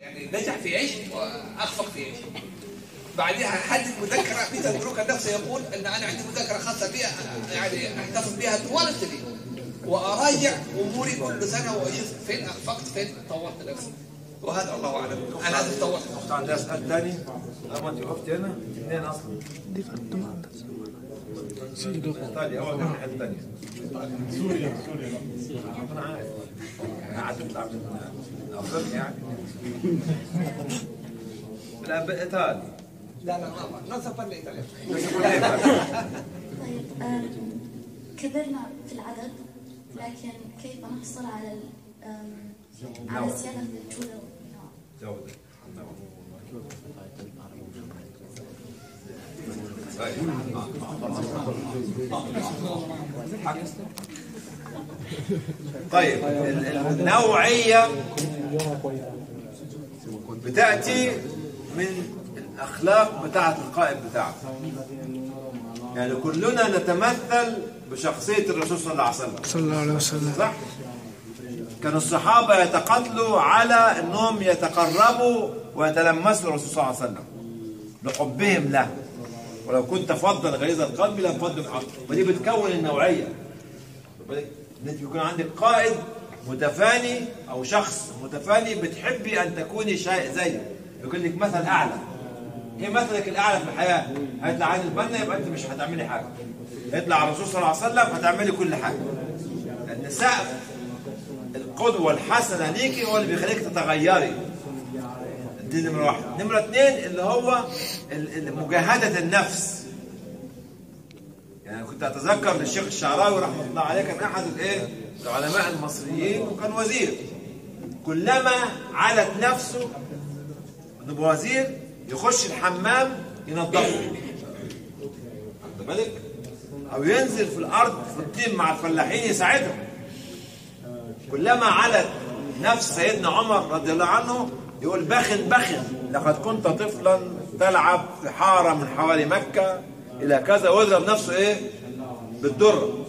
يعني نجح في ايش واخفق في ايش بعدها حدد مذكره بيتر بروكر نفسه يقول ان انا عندي مذكره خاصه بي يعني احتفظ بها طوال السنين واراجع اموري كل سنه واشوف فين اخفقت فين طورت نفسي وهذا الله اعلم انا هذا تطورت اخت عندها سؤال ثاني لما انت وقفتي هنا اثنين اصلا ايطاليا اول من الحته الثانيه سوريا سوريا انا عارف انا قعدت العب افريقيا يعني لا بايطاليا لا لا ما ما نسافر لايطاليا طيب آم، كبرنا في العدد لكن كيف نحصل على ال- آم، على زيادة في الجودة والنوع؟ جودة طيب ال- ال- النوعية بتأتي من الأخلاق بتاعة القائد بتاعك يعني كلنا نتمثل بشخصية الرسول صلى الله عليه وسلم صلى الله عليه وسلم صح؟ كانوا الصحابة يتقاتلوا على أنهم يتقربوا ويتلمسوا الرسول صلى الله عليه وسلم لحبهم له ولو كنت فضلا غليظ القلب لانفضوا من ودي بتكون النوعية بالك؟ ان انت يكون عندك قائد متفاني او شخص متفاني بتحبي ان تكوني شيء زيه يكون لك مثل اعلى ايه مثلك الاعلى في الحياه هيطلع عين البنا يبقى انت مش هتعملي حاجه يطلع الرسول صلى الله عليه وسلم هتعملي كل حاجه لان سقف القدوه الحسنه ليكي هو اللي بيخليك تتغيري دي نمره واحد نمره اثنين اللي هو ال- ال- مجاهده النفس يعني كنت اتذكر للشيخ الشعراوي رحمه الله عليه كان احد الايه العلماء المصريين وكان وزير كلما علت نفسه انه يبقى وزير يخش الحمام ينظفه خد بالك او ينزل في الارض في الطين مع الفلاحين يساعدهم كلما علت نفس سيدنا عمر رضي الله عنه يقول بخن بخن لقد كنت طفلا تلعب في حاره من حوالي مكه الى كذا واضرب نفسه ايه بالدره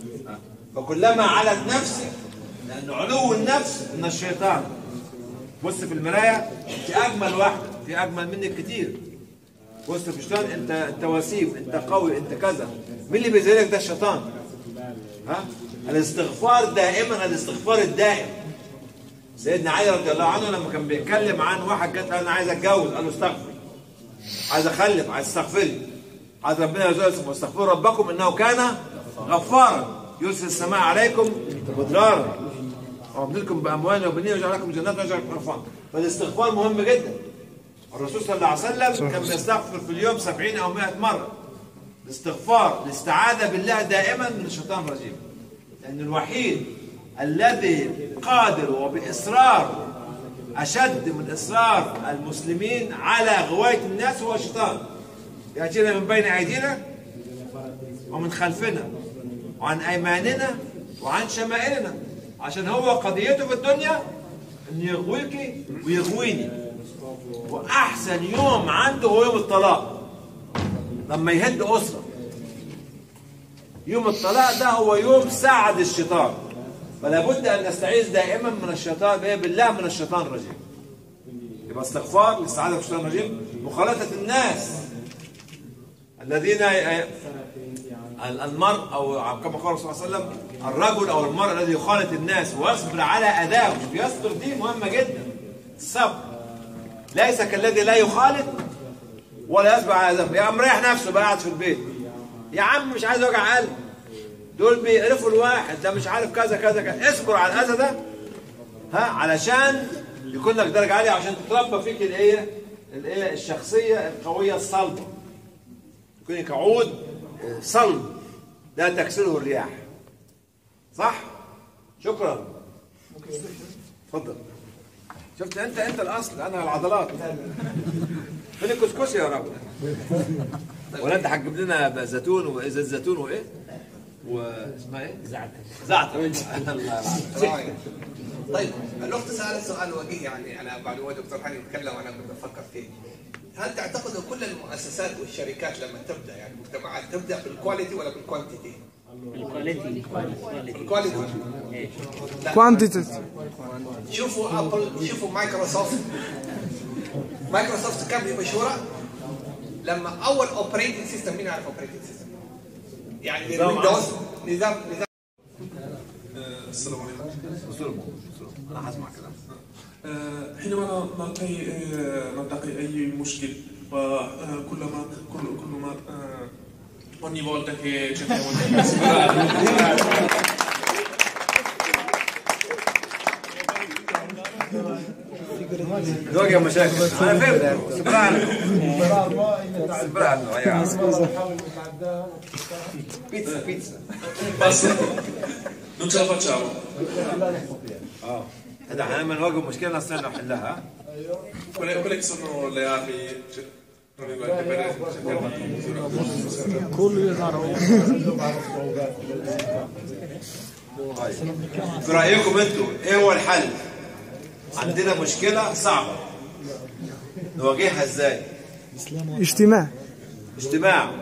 فكلما علت نفسك لان علو النفس من الشيطان بص في المرايه انت اجمل واحده في اجمل منك كتير بص في الشيطان انت انت وسيم انت قوي انت كذا مين اللي بيزيدك ده الشيطان ها الاستغفار دائما الاستغفار الدائم سيدنا علي رضي الله عنه لما كان بيتكلم عن واحد جت انا عايز اتجوز قال له استغفر عايز اخلف عايز استغفري عايز ربنا يرزقكم واستغفروا ربكم انه كان غفارا يرسل السماء عليكم مدرارا ويمددكم باموال وبنين ويجعل لكم جنات ويجعل لكم انهارا فالاستغفار مهم جدا الرسول صلى الله عليه وسلم كان بيستغفر في اليوم 70 او 100 مره الاستغفار الاستعاذه بالله دائما من الشيطان الرجيم لان الوحيد الذي قادر وباصرار اشد من اصرار المسلمين على غوايه الناس هو الشيطان ياتينا من بين ايدينا ومن خلفنا وعن ايماننا وعن شمائلنا عشان هو قضيته في الدنيا ان يغويك ويغويني واحسن يوم عنده هو يوم الطلاق لما يهد اسره يوم الطلاق ده هو يوم سعد الشيطان فلا بد ان نستعيذ دائما من الشيطان إيه؟ بالله من الشيطان الرجيم يبقى استغفار الاستعاذه من الشيطان الرجيم مخالطه الناس الذين ي- المرء او كما قال الرسول صلى الله عليه وسلم الرجل او المرء الذي يخالط الناس ويصبر على اذاهم يصبر دي مهمه جدا الصبر ليس كالذي لا يخالط ولا يصبر على اذاهم يا عم مريح نفسه بقى قاعد في البيت يا عم مش عايز وجع قلب دول بيقرفوا الواحد ده مش عارف كذا كذا كذا اصبر على الاذى ده ها علشان يكون لك درجه عاليه عشان تتربى فيك الايه الايه الشخصيه القويه الصلبه تكوني كعود صلب لا تكسره الرياح صح شكرا اتفضل شفت انت انت الاصل انا العضلات فين الكسكسي يا رب ولا انت هتجيب لنا زيتون وازاز زيتون وايه واسمها ايه زعتر زعتر الله يلعنك. طيب الاخت سالت سؤال وجيه يعني انا بعد ما دكتور حني يتكلم انا كنت بفكر فيه هل تعتقد ان كل المؤسسات والشركات لما تبدا يعني المجتمعات تبدا بالكواليتي ولا بالكوانتيتي؟ الكواليتي كواليتي كوانتيتي شوفوا ابل شوفوا مايكروسوفت مايكروسوفت كم هي مشهوره لما اول اوبريتنج سيستم مين يعرف اوبريتنج سيستم؟ يعني نظام ويندوز نظام نظام السلام عليكم انا هسمع كلام آه، حينما نلقي آه، نلتقي أي مشكل وكلما كل كل ما آه، ogni volta che cerchiamo di superare نواجه مشاكل انا فهمت سبرانو سبرانو يا بيتزا بيتزا basta non ce la facciamo اه هذا احنا لما نواجه مشكله نستطيع نحلها quelle, quelle che sono le armi cioè, tra virgolette, per cercare di misurare في رايكم انتوا ايه هو الحل؟ عندنا مشكله صعبه نواجهها ازاي؟ اجتماع اجتماع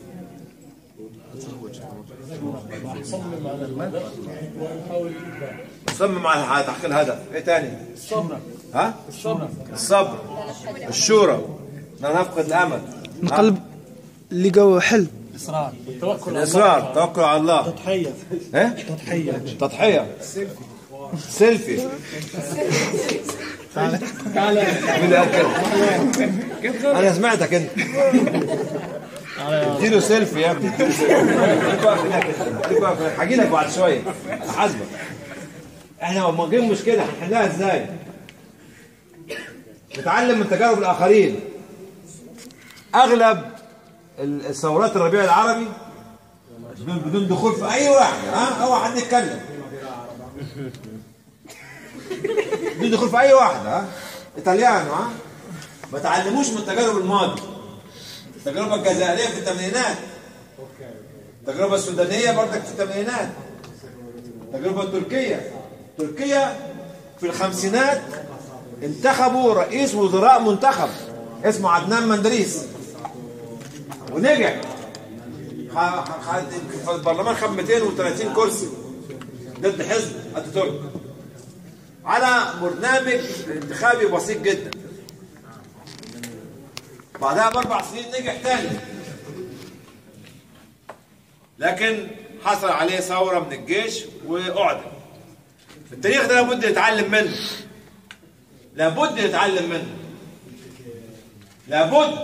نصمم على تحقيق الهدف ايه تاني الصبر ها الصبر الصبر الشورى لا نفقد الامل نقلب لقوا حل الاصرار التوكل على الله تضحيه ايه تضحيه تضحيه سيلفي مين اللي قال كده؟ انا سمعتك انت اديله سيلفي يا ابني اديله سيلفي. خليك واقف هناك انت. خليك واقف هناك. هاجي لك بعد شويه هحاسبك احنا لما نجيب مشكله هنحلها ازاي؟ نتعلم من تجارب الاخرين اغلب الثورات الربيع العربي بدون بدون دخول في اي واحد ها اوعى حد يتكلم بدون دخول في اي واحد ها ايطاليانو ها ما تعلموش من تجارب الماضي التجربه الجزائريه في الثمانينات التجربه السودانيه برضك في الثمانينات التجربه التركيه تركيا في الخمسينات انتخبوا رئيس وزراء منتخب اسمه عدنان مندريس ونجح خ- خ- خد في البرلمان خد 230 كرسي ضد حزب اتاتورك على برنامج انتخابي بسيط جدا بعدها باربع سنين نجح تاني لكن حصل عليه ثوره من الجيش واعدم التاريخ ده لابد نتعلم منه لابد نتعلم منه لابد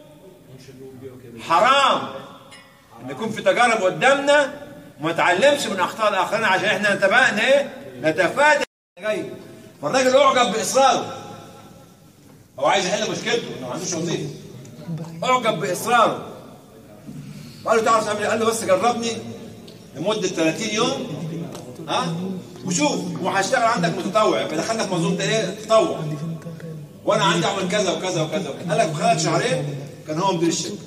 حرام ان يكون في تجارب قدامنا وما نتعلمش من اخطاء الاخرين عشان احنا نتبقى ايه نتفادى اللي جاي فالراجل اعجب باصراره هو عايز يحل مشكلته ما عندوش وظيفه اعجب باصراره قال له تعرف تعمل ايه؟ قال له بس جربني لمده 30 يوم ها وشوف وهشتغل عندك متطوع فدخلنا في منظومه ايه تطوع وانا عندي اعمل كذا وكذا وكذا وكذا. قال لك في خلال شهرين كان هو مدير الشركه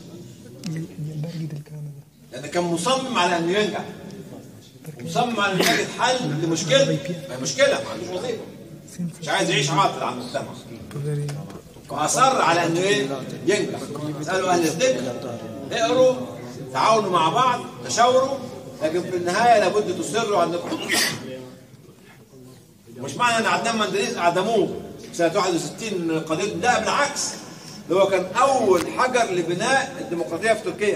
لان كان مصمم على انه ينجح مصمم على انه يجد حل لمشكله ما هي مشكله ما عندوش وظيفه مش عايز يعيش عاطل على المجتمع واصر على انه ايه ينجح اسالوا اهل الذكر اقروا تعاونوا مع بعض تشاوروا لكن في النهايه لابد تصروا على انكم مش معنى ان عدنان مندريس اعدموه سنه 61 قضيه لا بالعكس ده هو كان اول حجر لبناء الديمقراطيه في تركيا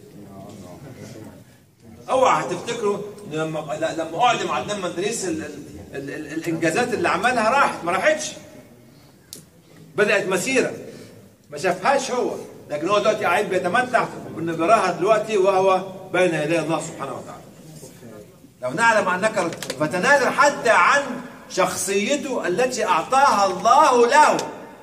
اوعى تفتكروا إن لما لا- لما اعدم عدنان مندريس ال... ال... ال... ال... الانجازات اللي عملها راحت ما راحتش بدات مسيره ما شافهاش هو لكن هو دلوقتي قاعد بيتمتع بانه بيراها دلوقتي وهو بين يدي الله سبحانه وتعالى لو نعلم انك فتنازل حتى عن شخصيته التي اعطاها الله له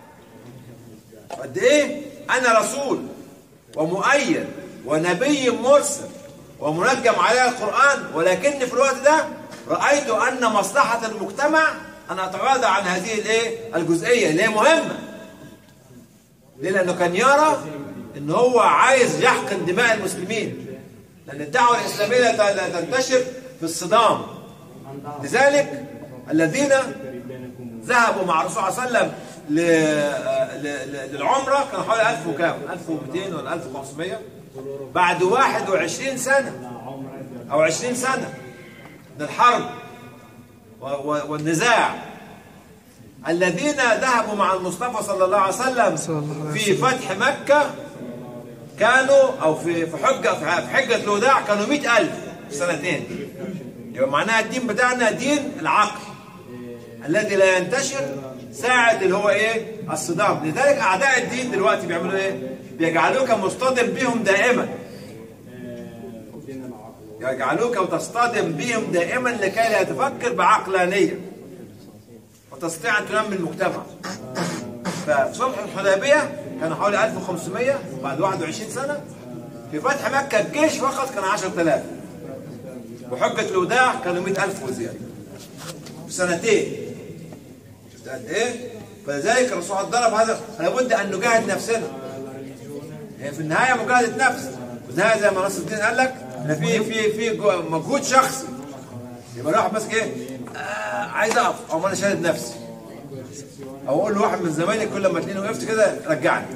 قد ايه انا رسول ومؤيد ونبي مرسل ومنجم عليه القران ولكن في الوقت ده رايت ان مصلحه المجتمع ان اتغاضى عن هذه الايه الجزئيه اللي هي مهمه ليه لانه كان يرى ان هو عايز يحقن دماء المسلمين لان الدعوه الاسلاميه لا لا تنتشر في الصدام لذلك الذين ذهبوا مع الرسول صلى الله عليه وسلم ل- ل- ل- للعمره كانوا حوالي 1000 وكام 1200 ولا 1500 بعد 21 سنه أو عشرين سنة من الحرب و- و- والنزاع الذين ذهبوا مع المصطفى صلى الله عليه وسلم صلى الله عليه في فتح مكة كانوا أو في في حجة في حجة الوداع كانوا مئة ألف في سنتين يبقى معناها الدين بتاعنا دين العقل الذي لا ينتشر ساعة اللي هو ايه الصدام لذلك اعداء الدين دلوقتي بيعملوا ايه بيجعلوك مصطدم بهم دائما يجعلوك تصطدم بهم دائما لكي لا تفكر بعقلانية وتستطيع ان تنمي المجتمع ففي صلح الحديبية كانوا حوالي 1500 بعد 21 سنة في فتح مكة الجيش فقط كان 10000 وحجة الوداع كانوا 100000 وزيادة في سنتين شفت قد ايه؟ فلذلك الرسول ضرب هذا لابد ان نجاهد نفسنا هي في النهايه مجاهده نفس في النهايه زي ما نصر الدين قال لك ان في في في جو- مجهود شخصي يبقى الواحد ماسك ايه؟ آه عايز اقف او انا شادد نفسي او اقول لواحد من زمايلي كل ما تلاقيني وقفت كده رجعني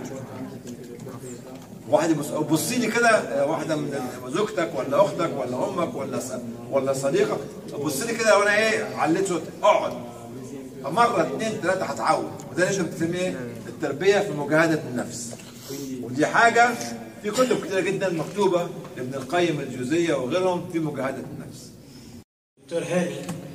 واحد يبص بص لي كده آه، واحده من زوجتك ولا اختك ولا امك ولا ص- ولا صديقك بص لي كده وانا ايه عليت صوتي اقعد مرة اثنين ثلاثة هتعود وده اللي انت بتسميه ايه؟ التربية في مجاهدة النفس ودي حاجة في كتب كتيرة جدا مكتوبة لابن القيم الجوزية وغيرهم في مجاهدة النفس Dottor Hani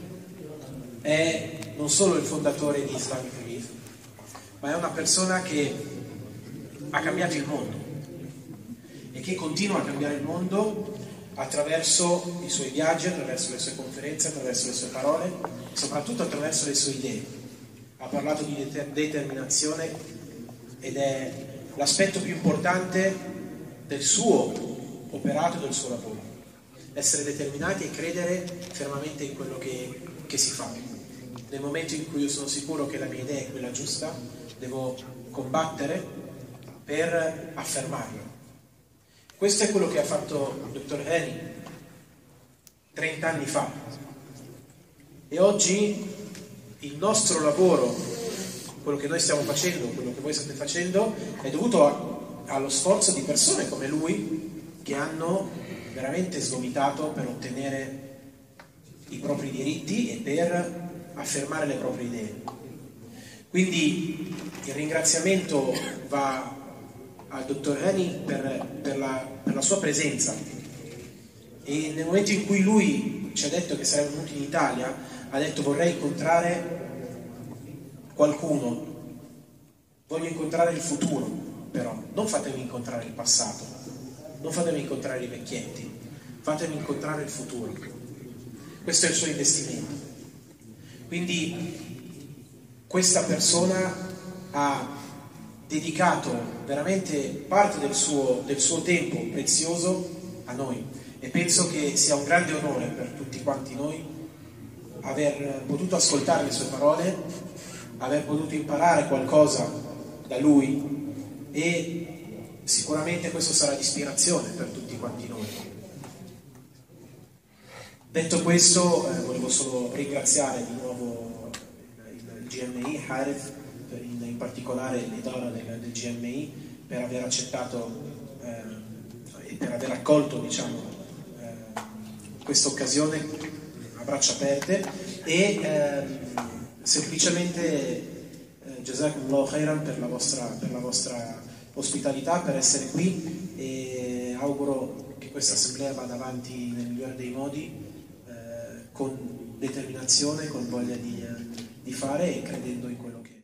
è non solo il fondatore di Islamic Relief, ma è una persona che ha cambiato il mondo e che continua a cambiare il mondo attraverso i suoi viaggi, attraverso le sue conferenze, attraverso le sue parole, soprattutto attraverso le sue idee. Ha parlato di deter- determinazione ed è l'aspetto più importante del suo operato e del suo lavoro. Essere determinati e credere fermamente in quello che, che si fa. Nel momento in cui io sono sicuro che la mia idea è quella giusta, devo combattere per affermarla. Questo è quello che ha fatto il dottor Henny 30 anni fa. E oggi il nostro lavoro, quello che noi stiamo facendo, quello che voi state facendo, è dovuto a- allo sforzo di persone come lui che hanno veramente sgomitato per ottenere i propri diritti e per affermare le proprie idee. Quindi il ringraziamento va al dottor Henny per, per la, per la sua presenza e nel momento in cui lui ci ha detto che sarebbe venuto in Italia, ha detto vorrei incontrare qualcuno, voglio incontrare il futuro, però non fatemi incontrare il passato, non fatemi incontrare i vecchietti, fatemi incontrare il futuro. Questo è il suo investimento. Quindi questa persona ha dedicato veramente parte del suo, del suo tempo prezioso a noi e penso che sia un grande onore per tutti quanti noi aver potuto ascoltare le sue parole, aver potuto imparare qualcosa da lui e sicuramente questo sarà di ispirazione per tutti quanti noi. Detto questo, eh, volevo solo ringraziare di nuovo il, il GMI, Haref, per- in, in particolare l'Edora del, del GMI, per aver accettato eh, e per aver accolto diciamo, eh, questa occasione a braccia aperte e ehm, semplicemente eh, Jazakumullah khairan per la, vostra, per la vostra ospitalità, per essere qui e auguro che questa assemblea vada avanti nel migliore dei modi eh, con determinazione, con voglia di, eh, di fare e credendo in quello che